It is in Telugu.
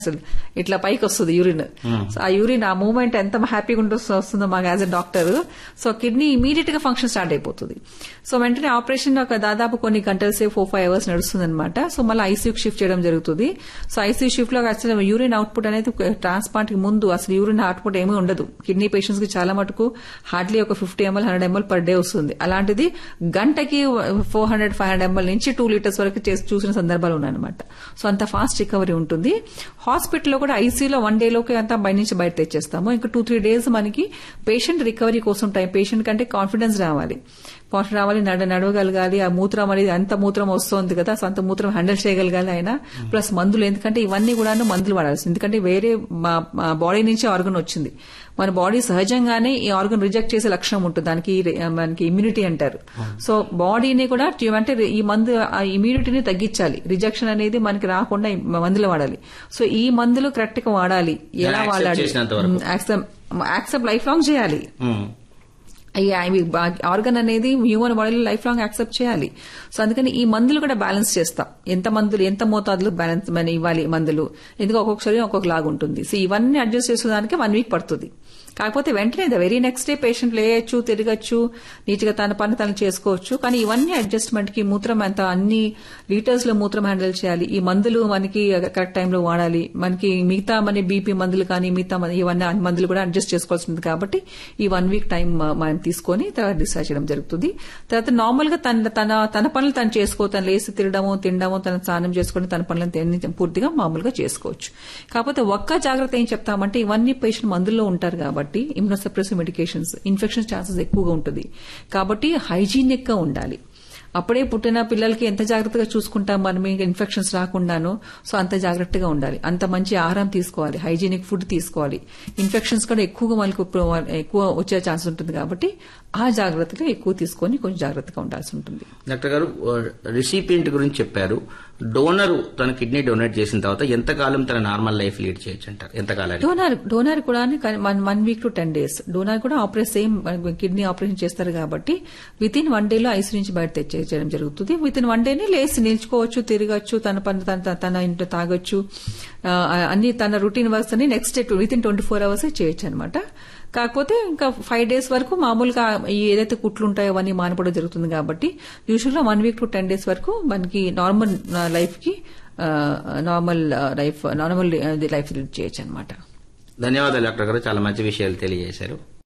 అసలు ఇట్లా పైకి వస్తుంది urine so uh urine uh movement ఎంత హ్యాపీగా ఉంటూ వస్తుందో మాకు as a doctor so kidney immediate గా ఫంక్షన్ స్టార్ట్ అయిపోతుంది సో వెంటనే ఆపరేషన్ ఒక దాదాపు కొన్ని గంటల సేపు ఫోర్ ఫైవ్ అవర్స్ నడుస్తుంది అనమాట సో మళ్ళీ ఐసీయూకి షిఫ్ట్ చేయడం జరుగుతుంది సో ఐసీయూ షిఫ్ట్ లో అసలు యూరిన్ అవుట్పుట్ అనేది ట్రాన్స్ప్లాంట్ కి ముందు అసలు యూరిన్ అవుట్పుట్ ఏమీ ఉండదు కిడ్నీ పేషెంట్స్ కి చాలా మటుకు హార్డ్లీ ఒక fifty ML hundred ML per day వస్తుంది అలాంటిది గంటకి four hundred five hundred ML నుంచి టూ లీటర్స్ వరకు చేసి చూసిన సందర్భాలు ఉన్నాయన్నమాట సో అంత ఫాస్ట్ రికవరీ ఉంటుంది హాస్పిటల్లో కూడా ఐసీయూలో వన్ డేలోకి అంతా బయట నుంచి బయట తెచ్చేస్తాము ఇంకా టూ త్రీ డేస్ మనకి పేషెంట్ రికవరీ కోసం టైం పేషెంట్ కంటే కాన్ఫిడెన్స్ రావాలి కాన్ఫిడెన్స్ రావాలి నడ నడవగలగాలి ఆ మూత్రం అనేది అంత మూత్రం వస్తుంది కదా సో అంత మూత్రం హ్యాండిల్ చేయగలగాలి ఆయన ప్లస్ మందులు ఎందుకంటే ఇవన్నీ కూడా మందులు వాడాల్సి ఎందుకంటే వేరే బాడీ నుంచి ఆర్గన్ వచ్చింది మన బాడీ సహజంగానే ఈ ఆర్గన్ రిజెక్ట్ చేసే లక్షణం ఉంటుంది దానికి మనకి ఇమ్యూనిటీ అంటారు సో బాడీని కూడా అంటే ఈ మందు ఆ ఇమ్యూనిటీని తగ్గించాలి రిజెక్షన్ అనేది మనకి రాకుండా ఈ మందులు వాడాలి సో ఈ మందులు కరెక్ట్ గా వాడాలి ఎలా Accept వాడాలి చేసినంత వరకు. యాక్సెప్ట్ లైఫ్ లాంగ్ చేయాలి ఈ ఆర్గన్ అనేది హ్యూమన్ బాడీలో లైఫ్ లాంగ్ యాక్సెప్ట్ చేయాలి సో అందుకని ఈ మందులు కూడా బ్యాలెన్స్ చేస్తాం ఎంత మందులు ఎంత మోతాదులో బ్యాలెన్స్ మన ఇవ్వాలి మందులు ఎందుకు ఒక్కొక్కసారి ఒక్కొక్క లాగా ఉంటుంది సో ఇవన్నీ అడ్జస్ట్ చేసేదానికి వన్ వీక్ పడుతుంది కాకపోతే వెంటనే the very next day patient లేయచ్చు తిరగచ్చు నీట్గా తన పని తను చేసుకోవచ్చు కానీ ఇవన్నీ అడ్జస్ట్మెంట్ కి మూత్రం ఎంత అన్ని లీటర్స్ లో మూత్రం హ్యాండిల్ చేయాలి ఈ మందులు మనకి కరెక్ట్ టైంలో వాడాలి మనకి మిగతా మన బీపీ మందులు కానీ మిగతా మన- ఇవన్నీ అన్ని మందులు కూడా అడ్జస్ట్ చేసుకోవాల్సి ఉంటుంది కాబట్టి ఈ వన్ వీక్ టైం మనం తీసుకొని తర్వాత డిశ్చార్జ్ చేయడం జరుగుతుంది తర్వాత నార్మల్ గా తన తన తన పనులు తను చేసుకో తను లేసి తిరగడము తినడము తన స్నానం చేసుకుని తన పనులను తిని- పూర్తిగా మామూలుగా చేసుకోవచ్చు కాకపోతే ఒక్క జాగ్రత్త ఏం చెప్తామంటే ఇవన్నీ పేషెంట్ మందుల్లో ఉంటారు కాబట్టి ఇమ్యూనోసప్రెసివ్ మెడికేషన్స్ ఇన్ఫెక్షన్ ఛాన్సెస్ ఎక్కువగా ఉంటుంది కాబట్టి హైజీనిక్ గా ఉండాలి అప్పుడే పుట్టిన పిల్లలకి ఎంత జాగ్రత్తగా చూసుకుంటాం మనం ఇంకా ఇన్ఫెక్షన్స్ రాకుండాను సో అంత జాగ్రత్తగా ఉండాలి అంత మంచి ఆహారం తీసుకోవాలి హైజీనిక్ ఫుడ్ తీసుకోవాలి ఇన్ఫెక్షన్స్ కూడా ఎక్కువగా మనకు ఇప్పుడు ఎక్కువ వచ్చే ఛాన్స్ ఉంటుంది కాబట్టి ఆ జాగ్రత్తగా ఎక్కువ తీసుకొని కొంచెం జాగ్రత్తగా ఉండాల్సి ఉంటుంది డాక్టర్ గారు రిసిపియంట్ గురించి చెప్పారు డోనరు తన కిడ్నీ డొనేట్ చేసిన తర్వాత ఎంతకాలం తన నార్మల్ లైఫ్ లీడ్ చేయొచ్చు అంటారు ఎంతకాలం డోనార్ డోనార్ కూడా one week to ten days donor కూడా ఆపరేషన్ సేమ్ కిడ్నీ ఆపరేషన్ చేస్తారు కాబట్టి విత్ ఇన్ వన్ డేలో ఐసీ నుంచి బయట తెచ్చేయడం జరుగుతుంది విత్ ఇన్ వన్ డేనే లేచి నిల్చుకోవచ్చు తిరగచ్చు తన పని తన తన ఇంట్లో తాగొచ్చు ఆ, అన్ని తన రొటీన్ వర్క్స్ అన్ని next day within twenty four hours చేయొచ్చు అనమాట కాకపోతే ఇంకా ఫైవ్ డేస్ వరకు మామూలుగా ఈ ఏదైతే కుట్లు ఉంటాయో అవన్నీ మానపడం జరుగుతుంది కాబట్టి యూజువల్ గా one week to ten days వరకు మనకి నార్మల్ లైఫ్ కి normal life normal life lead చేయొచ్చు అనమాట ధన్యవాదాలు డాక్టర్ గారు చాలా మంచి విషయాలు తెలియజేశారు